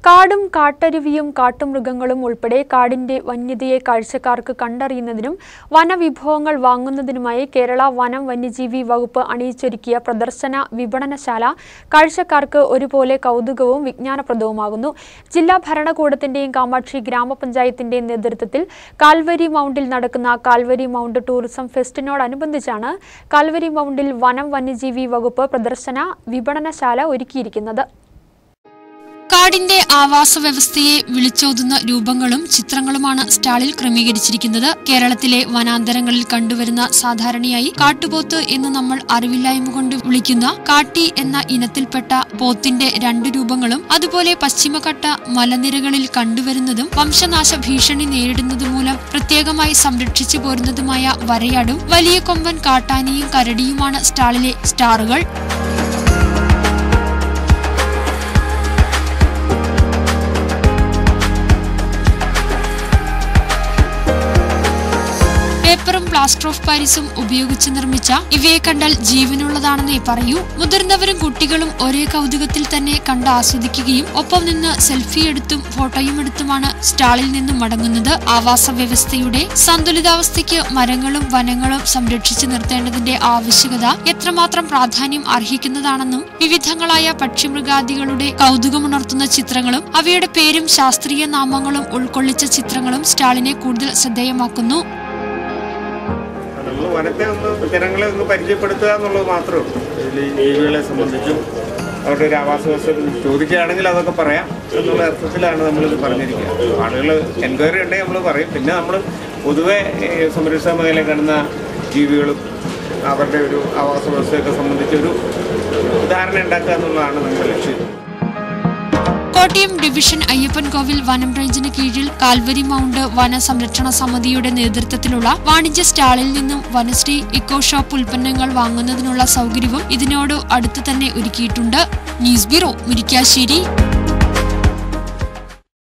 കാടും കാട്ടരുവിയും കാട്ടുമൃഗങ്ങളും ഉൾപ്പെടെ കാടിന്റെ വന്യതയെ കാഴ്ചക്കാർക്ക് കണ്ടറിയുന്നതിനും വനവിഭവങ്ങൾ വാങ്ങുന്നതിനുമായി കേരള വനം വന്യജീവി വകുപ്പ് അണിയിച്ചൊരുക്കിയ പ്രദർശന വിപണനശാല കാഴ്ചക്കാർക്ക് ഒരുപോലെ കൗതുകവും വിജ്ഞാനപ്രദവുമാകുന്നു ജില്ലാ ഭരണകൂടത്തിന്റെയും കാമാക്ഷി ഗ്രാമപഞ്ചായത്തിന്റെയും നേതൃത്വത്തിൽ കാൽവരി മൗണ്ടിൽ നടക്കുന്ന കാൽവരി മൗണ്ട് ടൂറിസം ഫെസ്റ്റിനോടനുബന്ധിച്ചാണ് കാൽവരി മൗണ്ടിൽ വനം വന്യജീവി വകുപ്പ് പ്രദർശന വിപണനശാല ഒരുക്കിയിരിക്കുന്നത് കാടിന്റെ ആവാസ വ്യവസ്ഥയെ വിളിച്ചോതുന്ന രൂപങ്ങളും ചിത്രങ്ങളുമാണ് സ്റ്റാളിൽ ക്രമീകരിച്ചിരിക്കുന്നത് കേരളത്തിലെ വനാന്തരങ്ങളിൽ കണ്ടുവരുന്ന സാധാരണയായി കാട്ടുപോത്ത് എന്ന് നമ്മൾ അറിവില്ലായ്മ കൊണ്ട് വിളിക്കുന്ന കാട്ടി എന്ന ഇനത്തിൽപ്പെട്ട പോത്തിന്റെ രണ്ട് രൂപങ്ങളും അതുപോലെ പശ്ചിമഘട്ട മലനിരകളിൽ കണ്ടുവരുന്നതും വംശനാശ ഭീഷണി നേരിടുന്നത് മൂലം പ്രത്യേകമായി സംരക്ഷിച്ചു പോരുന്നതുമായ വരയാടും വലിയ കൊമ്പൻ കാട്ടാനിയും കരടിയുമാണ് സ്റ്റാളിലെ സ്റ്റാറുകൾ പേപ്പറും പ്ലാസ്റ്റർ ഓഫ് പാരീസും ഉപയോഗിച്ച് നിർമ്മിച്ച ഇവയെ കണ്ടാൽ ജീവനുള്ളതാണെന്നേ പറയൂ മുതിർന്നവരും കുട്ടികളും ഒരേ കൗതുകത്തിൽ തന്നെ കണ്ട് ആസ്വദിക്കുകയും ഒപ്പം നിന്ന് സെൽഫി എടുത്തും ഫോട്ടോയും എടുത്തുമാണ് സ്റ്റാളിൽ നിന്നും മടങ്ങുന്നത് ആവാസ വ്യവസ്ഥയുടെ സന്തുലിതാവസ്ഥയ്ക്ക് മരങ്ങളും വനങ്ങളും സംരക്ഷിച്ചു നിർത്തേണ്ടതിന്റെ ആവശ്യകത എത്രമാത്രം പ്രാധാന്യം അർഹിക്കുന്നതാണെന്നും വിവിധങ്ങളായ പക്ഷിമൃഗാദികളുടെ കൗതുകമുണർത്തുന്ന ചിത്രങ്ങളും അവയുടെ പേരും ശാസ്ത്രീയ നാമങ്ങളും ഉൾക്കൊള്ളിച്ച ചിത്രങ്ങളും സ്റ്റാളിനെ കൂടുതൽ ശ്രദ്ധേയമാക്കുന്നു നമ്മൾ വനത്തെ ഒന്ന് ജനങ്ങളെ ഒന്ന് പരിചയപ്പെടുത്തുക എന്നുള്ളത് മാത്രമേ ഉള്ളൂ ഇതിൽ ഈ ജീവികളെ സംബന്ധിച്ചും അവരുടെ ഒരു ആവാസ വ്യവസ്ഥ ചോദിക്കുകയാണെങ്കിൽ അതൊക്കെ പറയാം എന്നുള്ള അർത്ഥത്തിലാണ് നമ്മളിത് പറഞ്ഞിരിക്കുക ആളുകൾ എൻക്വയറി ഉണ്ടെങ്കിൽ നമ്മൾ പറയും പിന്നെ നമ്മൾ പൊതുവെ ഈ സംരക്ഷിത മേഖലയിൽ കാണുന്ന ജീവികളും അവരുടെ ഒരു ആവാസ വ്യവസ്ഥയൊക്കെ സംബന്ധിച്ചൊരു ധാരണ ഉണ്ടാക്കുക എന്നുള്ളതാണ് നമ്മുടെ ലക്ഷ്യം കോട്ടയം ഡിവിഷൻ അയ്യപ്പൻകോവിൽ വനം റേഞ്ചിന് കീഴിൽ കാൽവരി മൗണ്ട് വന സംരക്ഷണ സമിതിയുടെ നേതൃത്വത്തിലുള്ള വാണിജ്യ സ്റ്റാളിൽ നിന്നും വനശ്രീ ഇക്കോ ഷോപ്പ് ഉൽപ്പന്നങ്ങൾ വാങ്ങുന്നതിനുള്ള സൗകര്യവും ഇതിനോട് അടുത്ത് തന്നെ ഒരുക്കിയിട്ടുണ്ട് ന്യൂസ് ബ്യൂറോ മുരിക്കാശ്ശേരി